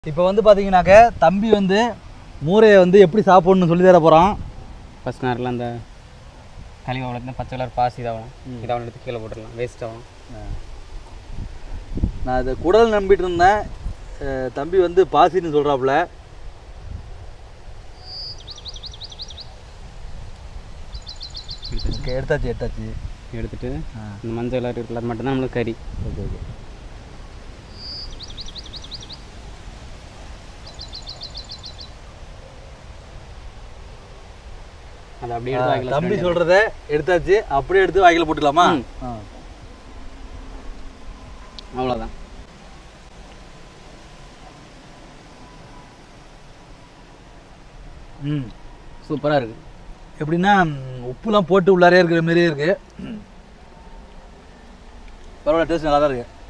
இப்போ வந்து பார்த்தீங்கன்னாக்க தம்பி வந்து மூரையை வந்து எப்படி சாப்பிடணும்னு சொல்லி தர போகிறான் ஃபஸ்ட் நேரில் அந்த கழிவு அவ்வளோ பச்சை கலர் பாசி இதாகணும் இதாகணும் எடுத்து கீழே போட்டுடலாம் வேஸ்ட் ஆகும் நான் இதை குடல் நம்பிட்டு இருந்தேன் அஹ் தம்பி வந்து பாசின்னு சொல்கிறாப்புல ஓகே எடுத்தாச்சு எடுத்தாச்சு எடுத்துட்டு ஆ. இந்த மஞ்சள் கலர் இருக்குல்ல அது மட்டும்தான் நம்மளுக்கு கறி ஓகே ஓகே அதை அப்படியே எடுத்து வாங்கிக்கலாம் தம்பி சொல்கிறத எடுத்தாச்சு அப்படியே எடுத்து வாய்க்கில் போட்டுக்கலாமா ம். ஆ அவ்வளோதான் ம் சூப்பராக இருக்குது எப்படின்னா ம், உப்புலாம் போட்டு உள்ளாரே இருக்கிற மாதிரியே இருக்கு பரவாயில்ல டேஸ்ட் நல்லா தான் இருக்கு